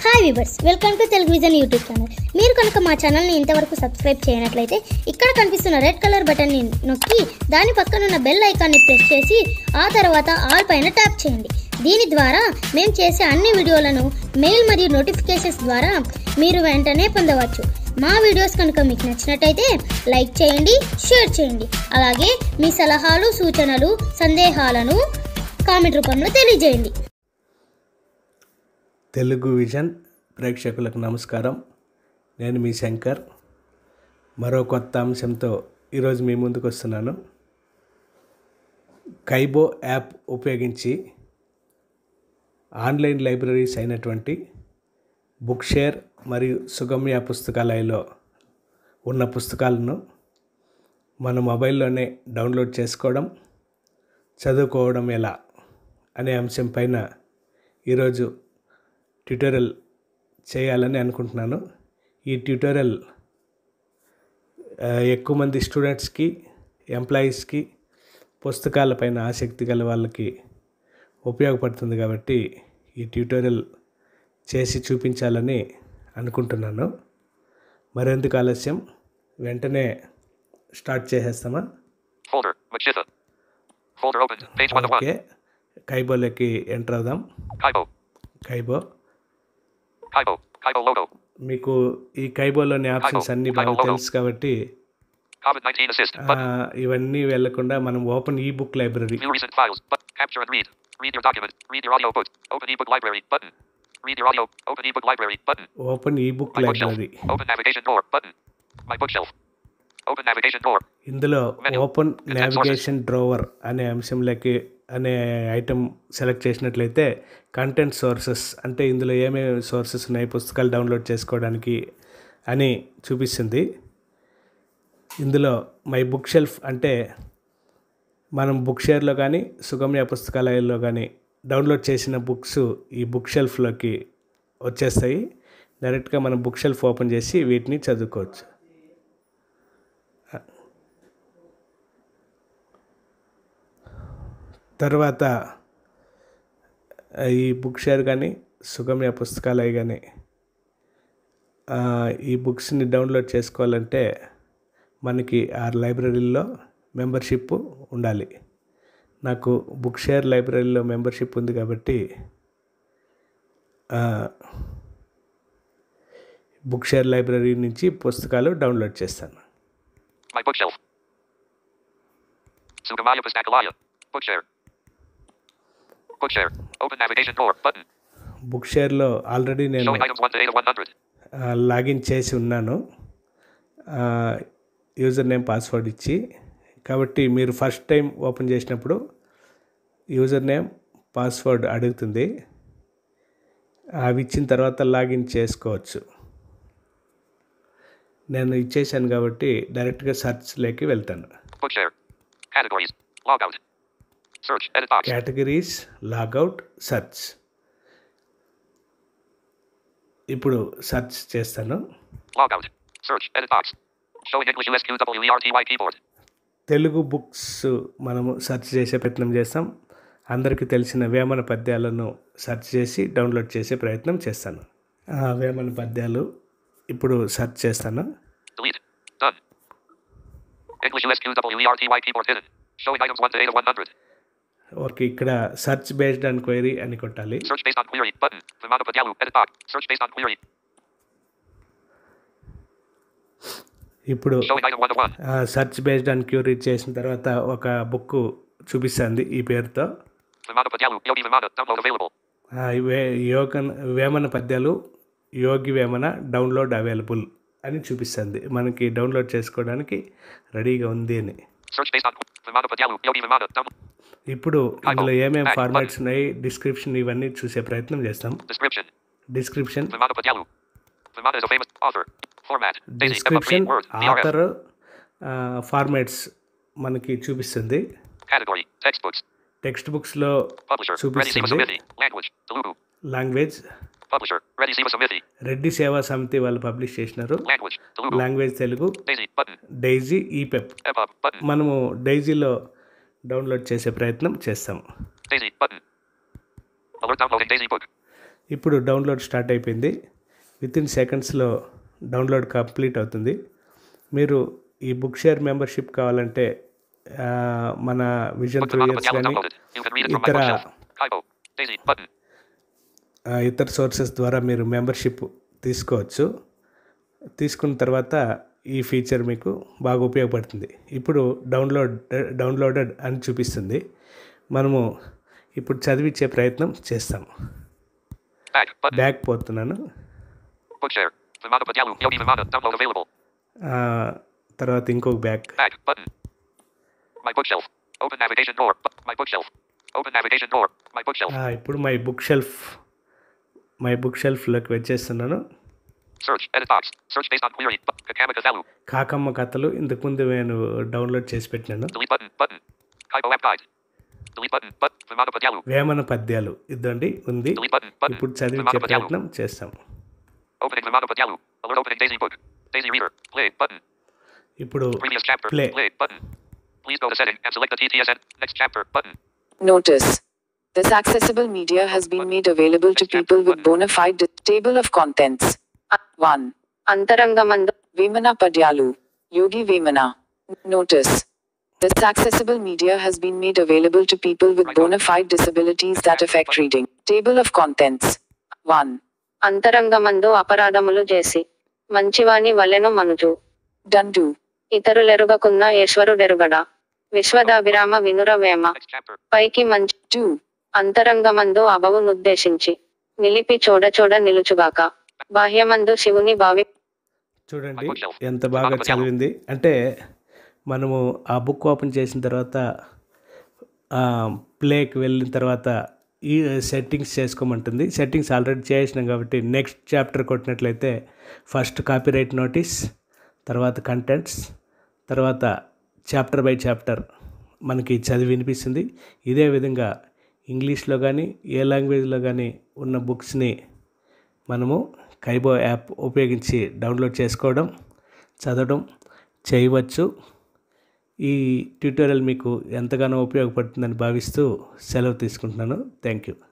Hi viewers welcome to Telugu vision YouTube channel మీరు కనుక మా ఛానల్ని ఇంతవరకు సబ్స్క్రైబ్ చేయనట్లయితే ఇక్కడ కనిపిస్తున్న రెడ్ కలర్ బటన్ని నొక్కి దాని పక్కనున్న బెల్ ఐకాన్ని ప్రెస్ చేసి ఆ తర్వాత ఆల్ పైన ట్యాప్ చేయండి దీని ద్వారా మేము చేసే అన్ని వీడియోలను మెయిల్ మరియు నోటిఫికేషన్స్ ద్వారా మీరు వెంటనే పొందవచ్చు మా వీడియోస్ కనుక మీకు నచ్చినట్టయితే లైక్ చేయండి షేర్ చేయండి అలాగే మీ సలహాలు సూచనలు సందేహాలను కామెంట్ రూపంలో తెలియజేయండి తెలుగు విజన్ ప్రేక్షకులకు నమస్కారం నేను మీ శంకర్ మరో కొత్త అంశంతో ఈరోజు మీ ముందుకు వస్తున్నాను కైబో యాప్ ఉపయోగించి ఆన్లైన్ లైబ్రరీస్ అయినటువంటి బుక్ షేర్ మరియు సుగమ్య పుస్తకాలయలో ఉన్న పుస్తకాలను మన మొబైల్లోనే డౌన్లోడ్ చేసుకోవడం చదువుకోవడం ఎలా అనే అంశం పైన ఈరోజు ట్యూటోరియల్ చేయాలని అనుకుంటున్నాను ఈ ట్యూటోరియల్ ఆ, ఎక్కువ మంది స్టూడెంట్స్కి ఎంప్లాయీస్కి పుస్తకాలపైన ఆసక్తి గల వాళ్ళకి ఉపయోగపడుతుంది కాబట్టి ఈ ట్యూటోరియల్ చేసి చూపించాలని అనుకుంటున్నాను మరెందుకు ఆలస్యం వెంటనే స్టార్ట్ చేసేస్తామా Folder, Machitha. Folder opened. Page 1 of 1. Okay కైబోలోకి ఎంటర్ అవుదాం Kaibo. Kaibo Kaibo. Kaibo logo. మీకు ఈ కైబోలోని ఆప్షన్స్ అన్నీ బాగా తెలుసు కాబట్టి COVID 19 assist. ఆ, Button. ఇవన్నీ వెళ్లకుండా మనం open ebook library View recent files. But capture and read. Read your document. Read your audio book. Open ebook library. Button. Read your audio. Open ebook library. Button. Open ebook My bookshelf. Library Open navigation door. Button. My bookshelf. Open navigation door. ఇందులో Menu. Open Content navigation drawer అనే అంశంలోకి అనే item select చేసినట్లయితే content sources అంటే ఇందులో ఏమేమి sources ఉన్నాయి పుస్తకాలు డౌన్లోడ్ చేసుకోవడానికి అని చూపిస్తుంది ఇందులో మై బుక్ షెల్ఫ్ అంటే మనం బుక్ షేర్లో కానీ సుగమ్య పుస్తకాలయాల్లో కానీ డౌన్లోడ్ చేసిన బుక్స్ ఈ బుక్ షెల్ఫ్లోకి వచ్చేస్తాయి డైరెక్ట్గా మనం బుక్ షెల్ఫ్ ఓపెన్ చేసి వీటిని చదువుకోవచ్చు తర్వాత ఆ, ఈ బుక్ షేర్ కానీ సుగమ్య పుస్తకాలయ కానీ ఆ, ఈ బుక్స్ని డౌన్లోడ్ చేసుకోవాలంటే మనకి ఆ లైబ్రరీలో మెంబర్షిప్ ఉండాలి నాకు బుక్ షేర్ లైబ్రరీలో మెంబర్షిప్ ఉంది కాబట్టి ఆ, బుక్ షేర్ లైబ్రరీ నుంచి పుస్తకాలు డౌన్లోడ్ చేస్తాను My bookshelf. Sugamaya Pustakalaya. Bookshare. Bookshare. Open navigation door. Button. Book షేర్లో ఆల్రెడీ నేను Showing items 1 to 8 of 100. ఆ, లాగిన్ చేసి ఉన్నాను ఆ, యూజర్ నేమ్ పాస్వర్డ్ ఇచ్చి కాబట్టి మీరు ఫస్ట్ టైం ఓపెన్ చేసినప్పుడు యూజర్ నేమ్ పాస్వర్డ్ అడుగుతుంది అవి ఇచ్చిన తర్వాత లాగిన్ చేసుకోవచ్చు నేను ఇచ్చేసాను కాబట్టి డైరెక్ట్గా సెర్చ్లోకి వెళ్తాను Bookshare. Categories. Logout. Search. Edit box. Categories logout search ఇప్పుడు సెర్చ్ చేస్తాను Logout. Search. Edit box. Showing English USQWERTY keyboard. Telugu books మనము సెర్చ్ చేసే ప్రయత్నం చేస్తాం అందరికీ తెలిసిన వేమన పద్యాలను సెర్చ్ చేసి డౌన్లోడ్ చేసే ప్రయత్నం చేస్తాను ఆ వేమన పద్యాలు ఇప్పుడు సెర్చ్ చేస్తాను Delete. Done. English USQWERTY keyboard hidden. Showing items 1 to 8 of 100. Okay ఇక్కడ సెర్చ్ బేస్డ్ అండ్ క్వైరీ అని కొట్టాలి Search based on query. Button. Vimana Padyalu. Edit box. Search based on query. ఇప్పుడు Showing item 1 of 1. Search based and query చేసిన తర్వాత ఒక book చూపిస్తుంది ఈ పేరుతో Vimana Padyalu. Yogi Vimana. Download available. ఆ, వే యోగ వేమన పద్యాలు యోగి వేమన డౌన్లోడ్ అవైలబుల్ అని చూపిస్తుంది మనకి డౌన్లోడ్ చేసుకోవడానికి రెడీగా ఉంది అని Search based on Vimana Padyalu. Yogi Vimana. Download. ఇప్పుడు ఇందులో ఏమేమి ఫార్మాట్స్ ఉన్నాయి డిస్క్రిప్షన్ ఇవన్నీ చూసే ప్రయత్నం చేస్తాం Description. Description Vimana Padyalu. Vimana is a famous author. Format. Daisy. Emma description Free. Word. VRF. Author formats మనకి చూపిస్తుంది Category. Textbooks. టెక్స్ట్ బుక్స్లో Publisher. Ready Sima చూపిస్తుంది Samithi. Language. Telugu. Language Publisher. Ready Sima Samithi. Reddy Seva Samithi వాళ్ళు publish చేసినారు Language. Telugu. Language Telugu Daisy. Button. DAISY EPUB EPUB. Button. మనము డైజీలో download చేసే ప్రయత్నం చేస్తాం Daisy. Button. Alert downloading Daisy book. ఇప్పుడు download start అయిపోయింది విత్ ఇన్ సెకండ్స్లో డౌన్లోడ్ కంప్లీట్ అవుతుంది మీరు ఈ బుక్ షేర్ మెంబర్షిప్ కావాలంటే ఆ, మన vision Book the Mama previous Pajalo కానీ downloaded. You can read it from my ఇతర bookshelf. Kaibo. Daisy. Button. ఆ, ఇతర సోర్సెస్ ద్వారా మీరు మెంబర్షిప్ తీసుకోవచ్చు తీసుకున్న తర్వాత ఈ ఫీచర్ మీకు బాగా ఉపయోగపడుతుంది ఇప్పుడు డౌన్లోడ్ డౌన్లోడెడ్ అని చూపిస్తుంది మనము ఇప్పుడు చదివించే ప్రయత్నం చేస్తాము Back. Button. బ్యాక్ పోతున్నాను Bookshare. Vimana Pajalo. Yogi Vimana. Download available. ఆ, తర్వాత ఇంకొక back Back. Button. My bookshelf. Open navigation door. Bu- My bookshelf. Open navigation door. My bookshelf. ఆ, ఇప్పుడు మై బుక్ షెల్ఫ్ మై బుక్ షెల్ఫ్లోకి వచ్చేస్తున్నాను Search. Edit box. Search based on query. Bu- Kakama Kazalu. కాకమ్మ కథలు ఇంతకుముందు నేను డౌన్లోడ్ చేసి పెట్టినాను Delete button. Button. Kaibo app guide. Delete button. But Vimana Pajalo. Vemana పద్యాలు ఇదండి ఉంది Delete button. Button. ఇప్పుడు చదివించే Vimana Pajalo. ప్రయత్నం చేస్తాం Opening Vimana Pajalo. Alert opening Daisy book. Daisy reader. Play button. ఇప్పుడు Previous chapter. Play. button. Please go to setting and select the TTSN. Next chapter button. Notice. This accessible media has been made available to people with bona fide di- table of contents. 1. Antarangamandu Vemana Padyalu. Yogi Vemana. Notice. This accessible media has been made available to people with bona fide disabilities that affect reading. Table of contents. 1. అంతరంగమందు అపరాధములు చేసి మంచివాని వలెను మనుజు Dandu. ఇతరులెరుగకున్న ఈశ్వరుడెరుగడా విశ్వదాభిరామ వినురవేమ Next chapter. పైకి మంచి 2. అంతరంగమందు అభవునుద్దేశించి నిలిపి చూడచూడ నిలుచుగాక బాహ్యమందు శివుని భావి చూడండి My bookshelf. ఎంత బాగా Vimana Pajalo. చదివింది అంటే మనము ఆ బుక్ ఓపెన్ చేసిన తర్వాత ప్లేకి వెళ్ళిన తర్వాత ఈ సెట్టింగ్స్ చేసుకోమంటుంది సెట్టింగ్స్ ఆల్రెడీ చేసినాం కాబట్టి నెక్స్ట్ చాప్టర్ కొట్టినట్లయితే ఫస్ట్ కాపీరైట్ నోటీస్ తర్వాత కంటెంట్స్ తర్వాత చాప్టర్ బై చాప్టర్ మనకి చదివి వినిపిస్తుంది ఇదే విధంగా ఇంగ్లీష్లో కానీ ఏ లాంగ్వేజ్లో కానీ ఉన్న బుక్స్ని మనము కైబో యాప్ ఉపయోగించి డౌన్లోడ్ చేసుకోవడం చదవడం చేయవచ్చు ఈ ట్యూటోరియల్ మీకు ఎంతగానో ఉపయోగపడుతుందని భావిస్తూ సెలవు తీసుకుంటున్నాను థ్యాంక్ యూ